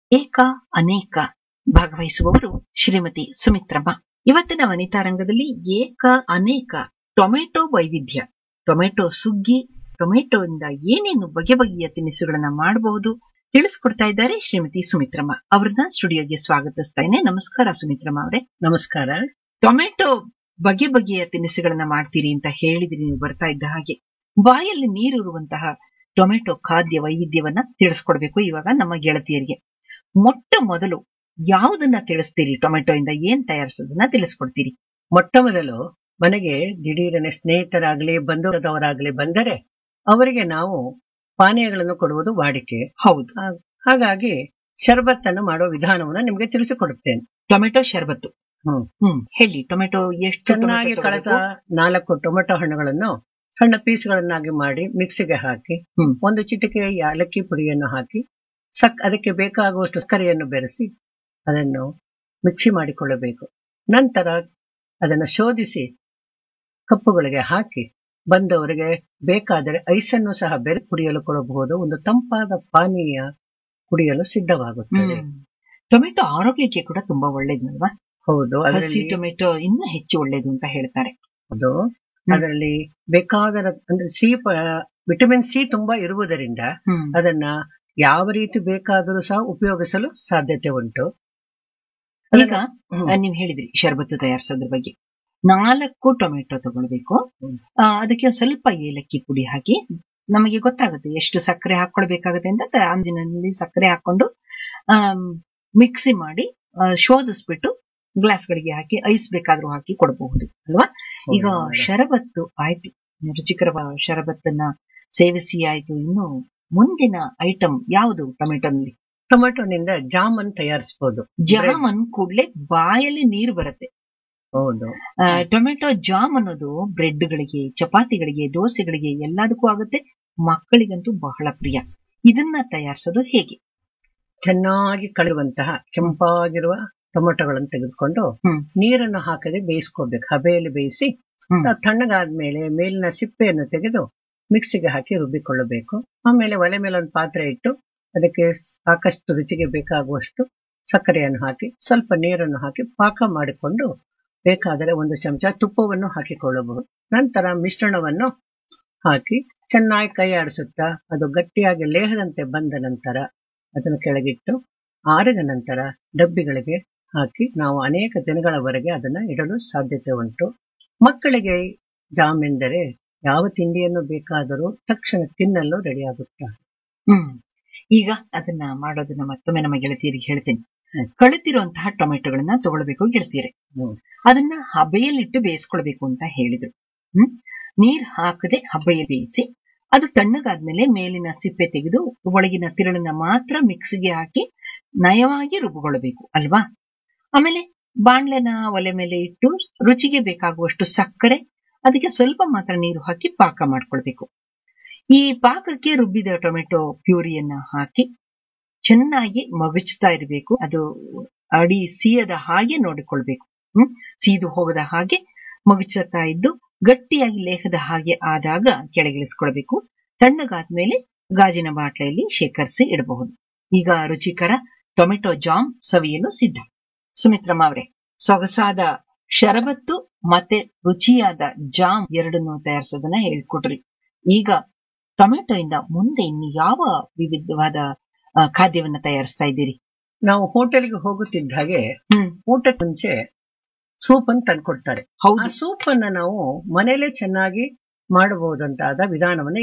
ಏಕ ಅನೇಕ ಭಾಗವಹಿಸುವವರು ಶ್ರೀಮತಿ ಸುಮಿತ್ರಮ್ಮ ಇವತ್ತಿನ ವನಿತಾ ರಂಗದಲ್ಲಿ ಏಕ ಅನೇಕ ಟೊಮೆಟೊ ವೈವಿಧ್ಯ ಟೊಮೆಟೊ ಸುಗ್ಗಿ ಟೊಮೆಟೊ ಇಂದ ಏನೇನು ಬಗೆ ಬಗೆಯ ತಿನಿಸುಗಳನ್ನ ಮಾಡಬಹುದು ತಿಳಿಸ್ಕೊಡ್ತಾ ಇದ್ದಾರೆ ಶ್ರೀಮತಿ ಸುಮಿತ್ರಮ್ಮ ಅವ್ರನ್ನ ಸ್ಟುಡಿಯೋಗೆ ಸ್ವಾಗತಿಸ್ತಾ ನಮಸ್ಕಾರ ಸುಮಿತ್ರಮ್ಮ ಅವರೇ ನಮಸ್ಕಾರ ಟೊಮೆಟೊ ಬಗೆ ಬಗೆಯ ತಿನಿಸುಗಳನ್ನ ಮಾಡ್ತೀರಿ ಅಂತ ಹೇಳಿದ್ರಿ ನೀವು ಬರ್ತಾ ಇದ್ದ ಹಾಗೆ ಬಾಯಲ್ಲಿ ನೀರಿರುವಂತಹ ಟೊಮೆಟೊ ಖಾದ್ಯ ವೈವಿಧ್ಯವನ್ನ ತಿಳಿಸ್ಕೊಡ್ಬೇಕು ಇವಾಗ ನಮ್ಮ ಗೆಳತಿಯರಿಗೆ ಮೊಟ್ಟ ಮೊದಲು ಯಾವುದನ್ನ ತಿಳಿಸ್ತೀರಿ ಟೊಮೆಟೊ ಇಂದ ಏನ್ ತಯಾರಿಸೋದನ್ನ ತಿಳಿಸ್ಕೊಡ್ತೀರಿ ಮೊಟ್ಟ ಮೊದಲು ಮನೆಗೆ ದಿಢೀರನೆ ಸ್ನೇಹಿತರಾಗ್ಲಿ ಬಂಧುದವರಾಗ್ಲಿ ಬಂದರೆ ಅವರಿಗೆ ನಾವು ಪಾನೀಯಗಳನ್ನು ಕೊಡುವುದು ವಾಡಿಕೆ ಹೌದು ಹಾ- ಹಾಗಾಗಿ ಶರ್ಬತ್ತನ್ನು ಮಾಡೋ ವಿಧಾನವನ್ನು ನಿಮಗೆ ತಿಳಿಸಿಕೊಡುತ್ತೇನೆ ಟೊಮೆಟೊ ಶರ್ಬತ್ತು ಹ್ಮ್. ಹ್ಮ್ ಹೇಳಿ ಟೊಮೆಟೊ ಎಷ್ಟು ಚೆನ್ನಾಗಿ ಟೊಮೆಟೊ ಕಳೆದ ತಗೋಬೇಕು? ನಾಲ್ಕು ಟೊಮೆಟೊ ಹಣ್ಣುಗಳನ್ನು ಸಣ್ಣ ಪೀಸ್ಗಳನ್ನಾಗಿ ಮಾಡಿ ಮಿಕ್ಸಿಗೆ ಹಾಕಿ ಹ್ಮ್. ಒಂದು ಚಿಟಿಕೆ ಯಾಲಕ್ಕಿ ಪುಡಿಯನ್ನು ಹಾಕಿ ಸಕ್ ಅದಕ್ಕೆ ಬೇಕಾಗುವಷ್ಟು ಸಕ್ಕರೆಯನ್ನು ಬೆರೆಸಿ ಅದನ್ನು ಮಿಕ್ಸಿ ಮಾಡಿಕೊಳ್ಳಬೇಕು ನಂತರ ಅದನ್ನು ಶೋಧಿಸಿ ಕಪ್ಪುಗಳಿಗೆ ಹಾಕಿ ಬಂದವರಿಗೆ ಬೇಕಾದರೆ ಐಸನ್ನು ಸಹ ಬೆರೆ ಕುಡಿಯಲು ಕೊಡಬಹುದು ಒಂದು ತಂಪಾದ ಪಾನೀಯ ಕುಡಿಯಲು ಸಿದ್ಧವಾಗುತ್ತದೆ ಹ್ಮ್. ಟೊಮೆಟೊ ಆರೋಗ್ಯಕ್ಕೆ ಕೂಡ ತುಂಬಾ ಒಳ್ಳೇದಲ್ವಾ ಹೌದು ಹಸಿ ಅದರಲ್ಲಿ ಟೊಮೆಟೊ ಇನ್ನೂ ಹೆಚ್ಚು ಒಳ್ಳೇದು ಅಂತ ಹೇಳ್ತಾರೆ ಅದು ಅದರಲ್ಲಿ ಬೇಕಾದ ಅಂದ್ರೆ ಸಿ ವಿಟಮಿನ್ ಸಿ ತುಂಬಾ ಇರುವುದರಿಂದ ಹ್ಮ್ ಅದನ್ನ ಯಾವ ರೀತಿ ಬೇಕಾದರೂ ಸಹ ಉಪಯೋಗಿಸಲು ಸಾಧ್ಯತೆ ಉಂಟು ಈಗ ಹ್ಮ್. ಆ, ನೀವ್ ಹೇಳಿದ್ರಿ ಶರ್ಬತ್ತು ತಯಾರಿಸೋದ್ರ ಬಗ್ಗೆ ನಾಲ್ಕು ಟೊಮೆಟೊ ತಗೊಳ್ಬೇಕು ಹ್ಮ್. ಆ, ಅದಕ್ಕೆ ಒಂದ್ ಸ್ವಲ್ಪ ಏಲಕ್ಕಿ ಪುಡಿ ಹಾಕಿ ನಮಗೆ ಗೊತ್ತಾಗುತ್ತೆ ಎಷ್ಟು ಸಕ್ಕರೆ ಹಾಕೊಳ್ಬೇಕಾಗುತ್ತೆ ಅಂತ ತ- ಅಂದಿನಲ್ಲಿ ಸಕ್ಕರೆ ಹಾಕೊಂಡು ಮಿಕ್ಸಿ ಮಾಡಿ ಆ, ಶೋಧಿಸ್ಬಿಟ್ಟು ಗ್ಲಾಸ್ಗಳಿಗೆ ಹಾಕಿ ಐಸ್ ಬೇಕಾದ್ರೂ ಹಾಕಿ ಕೊಡಬಹುದು ಅಲ್ವಾ ಈಗ ಹೌದು. ಶರಬತ್ತು ಆಯ್ತು ರುಚಿಕರವಾದ ಶರಬತ್ತನ್ನ ಸೇವಿಸಿ ಆಯ್ತು ಇನ್ನು ಮುಂದಿನ ಐಟಮ್ ಯಾವುದು ಟೊಮೆಟೊನಲ್ಲಿ ಟೊಮೆಟೊನಿಂದ ಜಾಮನ್ ತಯಾರಿಸಬಹುದು ಜಾಮನ್ ಕೂಡ್ಲೆ ಬಾಯಲ್ಲಿ ನೀರು ಬರುತ್ತೆ ಹೌದು ಆ, ಟೊಮೆಟೊ ಜಾಮ್ ಅನ್ನೋದು ಬ್ರೆಡ್ಗಳಿಗೆ ಚಪಾತಿಗಳಿಗೆ ದೋಸೆಗಳಿಗೆ ಎಲ್ಲದಕ್ಕೂ ಆಗುತ್ತೆ ಮಕ್ಕಳಿಗಂತೂ ಬಹಳ ಪ್ರಿಯ ಇದನ್ನ ತಯಾರಿಸೋದು ಹೇಗೆ ಚೆನ್ನಾಗಿ ಕಳೆಯುವಂತಹ ಕೆಂಪಾಗಿರುವ ಟೊಮೆಟೊಗಳನ್ನು ತೆಗೆದುಕೊಂಡು ಹ್ಮ್. ನೀರನ್ನು ಹಾಕದೆ ಬೇಯಿಸ್ಕೋಬೇಕು ಹಬೆಯಲ್ಲಿ ಬೇಯಿಸಿ ಹ್ಮ್. ಅದು ತಣ್ಣಗಾದ್ಮೇಲೆ ಮೇಲಿನ ಸಿಪ್ಪೆಯನ್ನು ತೆಗೆದು ಮಿಕ್ಸಿಗೆ ಹಾಕಿ ರುಬ್ಬಿಕೊಳ್ಳಬೇಕು ಆಮೇಲೆ ಒಲೆ ಮೇಲೆ ಒಂದು ಪಾತ್ರೆ ಇಟ್ಟು ಅದಕ್ಕೆ ಸಾಕಷ್ಟು ರುಚಿಗೆ ಬೇಕಾಗುವಷ್ಟು ಸಕ್ಕರೆಯನ್ನು ಹಾಕಿ ಸ್ವಲ್ಪ ನೀರನ್ನು ಹಾಕಿ ಪಾಕ ಮಾಡಿಕೊಂಡು ಬೇಕಾದರೆ ಒಂದು ಚಮಚ ತುಪ್ಪವನ್ನು ಹಾಕಿಕೊಳ್ಳಬಹುದು ನಂತರ ಮಿಶ್ರಣವನ್ನು ಹಾಕಿ ಚೆನ್ನಾಗಿ ಕೈ ಆಡಿಸುತ್ತಾ ಅದು ಗಟ್ಟಿಯಾಗಿ ಲೇಹದಂತೆ ಬಂದ ನಂತರ ಅದನ್ನು ಕೆಳಗಿಟ್ಟು ಆರಿದ ನಂತರ ಡಬ್ಬಿಗಳಿಗೆ ಹಾಕಿ ನಾವು ಅನೇಕ ದಿನಗಳವರೆಗೆ ಅದನ್ನ ಇಡಲು ಸಾಧ್ಯತೆ ಉಂಟು ಮಕ್ಕಳಿಗೆ ಜಾಮ್ ಎಂದರೆ ಯಾವ ತಿಂಡಿಯನ್ನು ಬೇಕಾದರೂ ತಕ್ಷಣ ತಿನ್ನಲು ರೆಡಿಯಾಗುತ್ತಾರೆ ಹ್ಮ್ ಈಗ ಅದನ್ನ ಮಾಡೋದನ್ನ ಮತ್ತೊಮ್ಮೆ ನಮ್ಮ ಗೆಳತಿಯರಿಗೆ ಹೇಳ್ತೇನೆ ಹ್ಮ್. ಕಳಿತಿರುವಂತಹ ಟೊಮೆಟೊಗಳನ್ನ ತಗೊಳ್ಬೇಕು ಗೆಳತಿಯರೆ ಹ್ಮ್. ಅದನ್ನ ಹಬೆಯಲ್ಲಿಟ್ಟು ಬೇಯಿಸ್ಕೊಳ್ಬೇಕು ಅಂತ ಹೇಳಿದ್ರು ಹ್ಮ್ ನೀರ್ ಹಾಕದೆ ಹಬೆಯಲ್ಲಿ ಬೇಯಿಸಿ ಅದು ತಣ್ಣಗಾದ್ಮೇಲೆ ಮೇಲಿನ ಸಿಪ್ಪೆ ತೆಗೆದು ಒಳಗಿನ ತಿರುಳನ್ನ ಮಾತ್ರ ಮಿಕ್ಸಿಗೆ ಹಾಕಿ ನಯವಾಗಿ ರುಬ್ಬಿಕೊಳ್ಳಬೇಕು ಅಲ್ವಾ ಆಮೇಲೆ ಬಾಣ್ಲೆನ ಒಲೆ ಮೇಲೆ ಇಟ್ಟು ರುಚಿಗೆ ಬೇಕಾಗುವಷ್ಟು ಸಕ್ಕರೆ ಅದಕ್ಕೆ ಸ್ವಲ್ಪ ಮಾತ್ರ ನೀರು ಹಾಕಿ ಪಾಕ ಮಾಡ್ಕೊಳ್ಬೇಕು ಈ ಪಾಕಕ್ಕೆ ರುಬ್ಬಿದ ಟೊಮೆಟೊ ಪ್ಯೂರಿಯನ್ನ ಹಾಕಿ ಚೆನ್ನಾಗಿ ಮಗುಚ್ತಾ ಇರಬೇಕು ಅದು ಅಡಿ ಸೀಯದ ಹಾಗೆ ನೋಡಿಕೊಳ್ಬೇಕು ಹ್ಮ್ ಸೀದು ಹೋಗದ ಹಾಗೆ ಮಗುಚುತ್ತಾ ಇದ್ದು ಗಟ್ಟಿಯಾಗಿ ಲೇಹದ ಹಾಗೆ ಆದಾಗ ಕೆಳಗಿಳಿಸ್ಕೊಳ್ಬೇಕು ತಣ್ಣಗಾದ್ಮೇಲೆ ಗಾಜಿನ ಬಾಟ್ಲೆಯಲ್ಲಿ ಶೇಖರಿಸಿ ಇಡಬಹುದು ಈಗ ರುಚಿಕರ ಟೊಮೆಟೊ ಜಾಮ್ ಸವಿಯಲು ಸಿದ್ಧ ಸುಮಿತ್ರಮ್ಮ ಅವರೇ ಸೊಗಸಾದ ಶರಬತ್ತು ಮತ್ತೆ ರುಚಿಯಾದ ಜಾಮ್ ಎರಡನ್ನು ತಯಾರಿಸೋದನ್ನ ಹೇಳ್ಕೊಟ್ರಿ ಈಗ ಟೊಮೆಟೊ ಇಂದ ಮುಂದೆ ಇನ್ನು ಯಾವ ವಿವಿಧವಾದ ಆ, ಖಾದ್ಯವನ್ನ ತಯಾರಿಸ್ತಾ ಇದ್ದೀರಿ ನಾವು ಹೋಟೆಲ್ಗೆ ಹೋಗುತ್ತಿದ್ದ ಹಾಗೆ ಹ್ಮ್ ಊಟಕ್ಕೆ ಮುಂಚೆ ಸೂಪ್ ಅನ್ನು ತಂದ್ಕೊಡ್ತಾರೆ ಆ ಹೌದು ಸೂಪ್ ಅನ್ನ ನಾವು ಮನೇಲೆ ಚೆನ್ನಾಗಿ ಮಾಡಬಹುದಂತಾದ ವಿಧಾನವನ್ನು